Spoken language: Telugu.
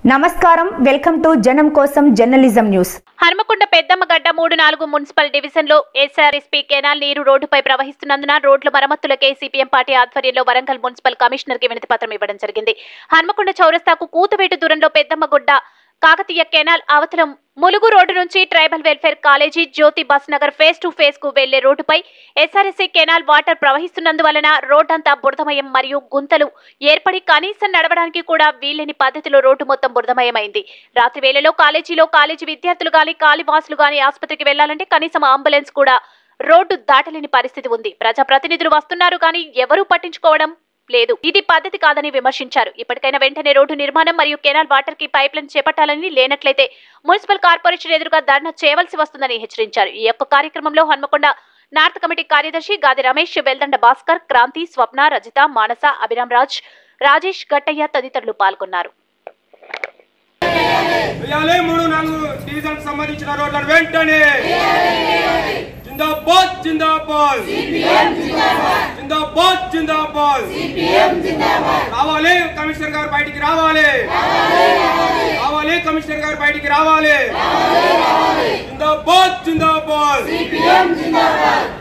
నమస్కారం వెల్కమ్ టు జనం కోసం జర్నలిజం న్యూస్ హనుమకొండ పెద్దమ్మగడ్డ మూడు నాలుగు మున్సిపల్ డివిజన్లో ఎస్ఆర్ఎస్పీ కెనాల్ నీరు రోడ్డుపై ప్రవహిస్తున్నందున రోడ్ల మరమ్మతులకే సిపిఎం పార్టీ ఆధ్వర్యంలో వరంగల్ మున్సిపల్ కమిషనర్ కి వినతి పత్రం ఇవ్వడం జరిగింది హనుమకొండ చౌరస్తాకు కూతువేటు దూరంలో పెద్దమ్మగుడ్డ కాకతీయ కెనాల్ అవతల ములుగు రోడ్డు నుంచి tribal welfare college Jyothi Basu Nagar phase two phase కు వెళ్లే రోడ్డుపై ఎస్ఆర్ఎస్సీ కెనాల్ వాటర్ ప్రవహిస్తున్నందువలన రోడ్డంతా బురదమయం మరియు గుంతలు ఏర్పడి కనీసం నడవడానికి కూడా వీలేని పద్ధతిలో రోడ్డు మొత్తం బురదమయమైంది రాత్రి వేళలో కాలేజీలో కాలేజీ విద్యార్థులు గాని కాలివాసులు గాని ఆసుపత్రికి వెళ్లాలంటే కనీసం అంబులెన్స్ కూడా రోడ్డు దాటలేని పరిస్థితి ఉంది ప్రజాప్రతినిధులు వస్తున్నారు కానీ ఎవరూ పట్టించుకోవడం లేదు ఇది పద్ధతి కాదని విమర్శించారు ఇప్పటికైనా వెంటనే రోడ్డు నిర్మాణం మరియు కెనాల్ వాటర్ కి పైప్ లైన్ చేపట్టాలని లేనట్లయితే మున్సిపల్ కార్పొరేషన్ ఎదురుగా ధర్నా చేయవలసి వస్తుందని హెచ్చరించారు ఈ యొక్క కార్యక్రమంలో హన్మకొండ నార్త్ కమిటీ కార్యదర్శి గాది రమేష్ వెల్దండ భాస్కర్ క్రాంతి స్వప్న రజిత మానస అభిరామ్ రాజ్ రాజేష్ గట్టయ్య తదితరులు పాల్గొన్నారు వేయాలి మూడు నాలుగు డివిజన్ సంబంధించిన రోడ్లను వెంటనే జిందాబాద్ జిందాబాద్ జిందాబాద్ జిందాబాద్ రావాలి కమిషనర్ గారు బయటికి రావాలి రావాలి కమిషనర్ గారు బయటికి రావాలి జిందాబాద్ జిందాబాద్